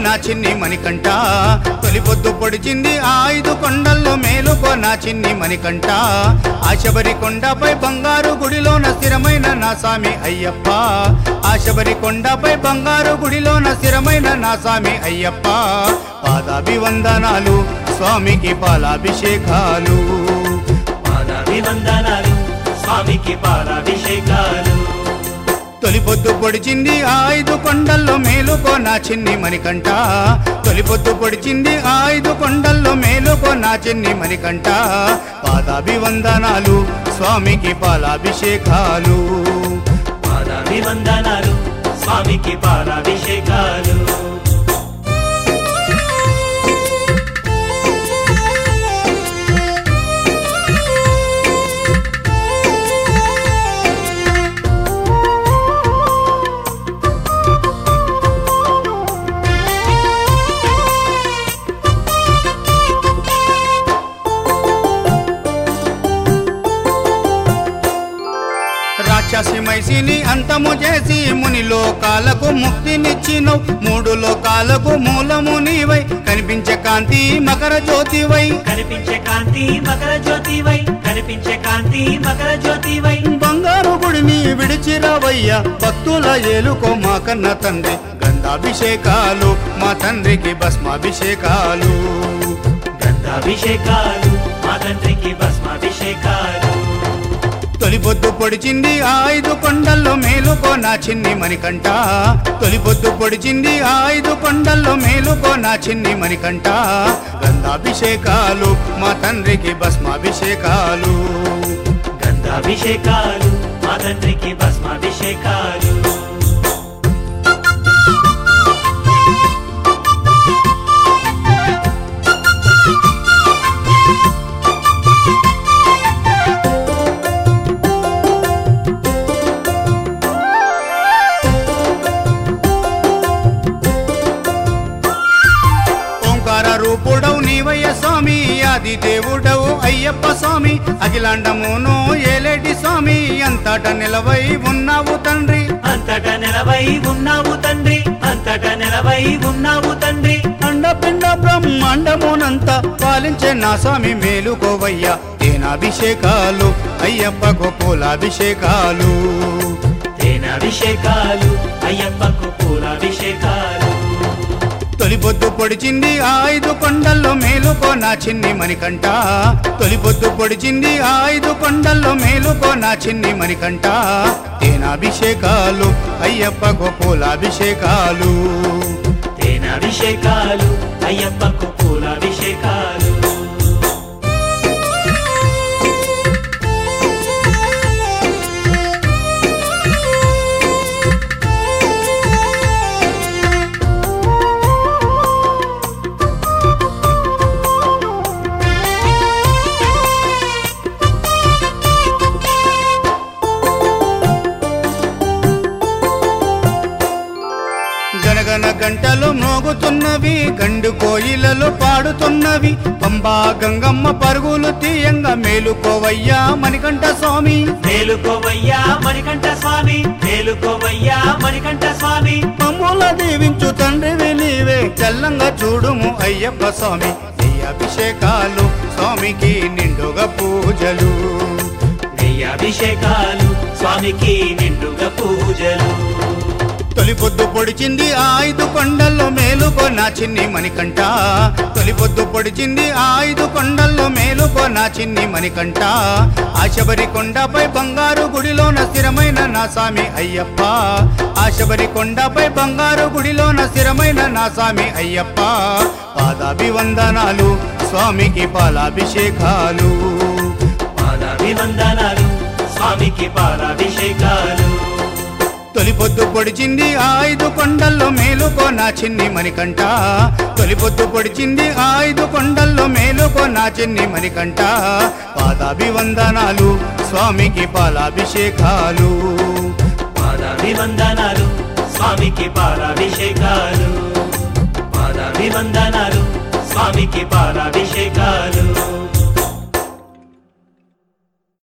నా చిన్ని మణికంట తొలి పొద్దు పొడిచింది ఆ ఐదు కొండల్లో మేలుకో నా చిన్ని మణికంట ఆశబరి కొండపై బంగారు గుడిలోన స్థిరమైన నా స్వామి అయ్యప్ప ఆశబరి కొండపై బంగారు గుడిలోన స్థిరమైన నా స్వామి అయ్యప్ప పాదాభివందనాలు స్వామికి పాలాభిషేకాలు పాదాభివందనాలు స్వామికి పాలాభిషేకాలు తొలి పొద్దు పొడిచింది ఆ ఐదు కొండల్లో మేలుకో నా చిన్ని మణికంట తొలి పొద్దు పొడిచింది ఆ ఐదు కొండల్లో మేలుకో నా చిన్ని మణికంట పాదాభివందనాలు స్వామికి పాలాభిషేకాలు పాదాభివందనాలు స్వామికి పాలాభిషేకాలు రాక్షసి మైసిని అంతము చేసి ముని లోకాలకు ముక్తినిచ్చినవు మూడు లోకాలకు మూలము నీవై కనిపించే కాంతి మకర జ్యోతివై కనిపించే కాంతి మకర జ్యోతివై కనిపించే కాంతి మకర జ్యోతివై బంగారు గుడిని విడిచిరావయ్యా భక్తుల ఏలుకో మా కన్న తండ్రి గంధాభిషేకాలు మా తండ్రికి భస్మాభిషేకాలు గంధాభిషేకాలు మా తండ్రికి భస్మాభిషేకాలు తొలి పొద్దు పొడిచింది ఆ ఐదు కొండల్లో మేలుకో నా చిన్ని మణికంట తొలి పొద్దు పొడిచింది ఆ ఐదు కొండల్లో మేలుకో నా చిన్ని మణికంట గంధాభిషేకాలు మా తండ్రికి భస్మాభిషేకాలు గంధాభిషేకాలు మా తండ్రికి భస్మాభిషేకాలు ఓంకార రూపుడవు నీవయ్య స్వామి ఆది దేవుడవు అయ్యప్ప స్వామి అఖిలాండమును ఏలేటి స్వామి అంతట నిలవై ఉన్నావు తండ్రి అంతట నెలవై ఉన్నావు తండ్రి అంతట నెలవై ఉన్నావు తండ్రి అండపిండ బ్రహ్మాండమునంతా పాలించే నా స్వామి మేలుకోవయ్యా తేనాభిషేకాలు అయ్యప్పకు పూలాభిషేకాలు తేనాభిషేకాలు అయ్యప్పకు పూలాభిషేకాలు తొలి పొద్దు పొడిచింది ఆ ఐదు కొండల్లో మేలుకో నా చిన్ని మణికంట తొలి పొద్దు పొడిచింది ఆ ఐదు కొండల్లో మేలుకో నా చిన్ని మణికంట తేనాభిషేకాలు అయ్యప్పకు పూలాభిషేకాలు తేనాభిషేకాలు అయ్యప్పకు పూలాభిషేకాలు గనగన గంటలు మోగుతున్నవి గండు కోయిలలు పాడుతున్నవి పంబా గంగమ్మ పరుగులు తీయంగా మేలుకోవయ్యా మణికంఠ స్వామి మేలుకోవయ్యా మణికంఠ స్వామి మేలుకోవయ్యా మణికంఠ స్వామి మమ్ముల దీవించు తండ్రివి నీవే చల్లంగా చూడుము అయ్యప్ప స్వామి అభిషేకాలు స్వామికి నిండుగా పూజలు నెయ్యాభిషేకాలు స్వామికి నిండుగా పూజలు తొలి పొద్దు పొడిచింది ఆ ఐదు కొండల్లో మేలుకో నా చిన్ని మణికంట తొలి పొద్దు పొడిచింది ఆ ఐదు కొండల్లో మేలుకో నా చిన్ని మణికంట ఆశబరి కొండపై బంగారు గుడిలోన స్థిరమైన నా స్వామి అయ్యప్ప ఆశబరి కొండపై బంగారు గుడిలోన స్థిరమైన నా స్వామి అయ్యప్ప పాదాభివందనాలు స్వామికి పాలాభిషేకాలు పాదాభివందనాలు స్వామికి పాలాభిషేకాలు తొలి పొద్దు పొడిచింది ఆ ఐదు కొండల్లో మేలుకో నా చిన్ని మణికంట తొలి పొద్దు పొడిచింది ఆ ఐదు కొండల్లో మేలుకో నా చిన్ని మణికంట పాదాభివందనాలు స్వామికి పాలాభిషేకాలు పాదాభివందనాలు స్వామికి పాలాభిషేకాలు పాదాభివందనాలు స్వామికి పాల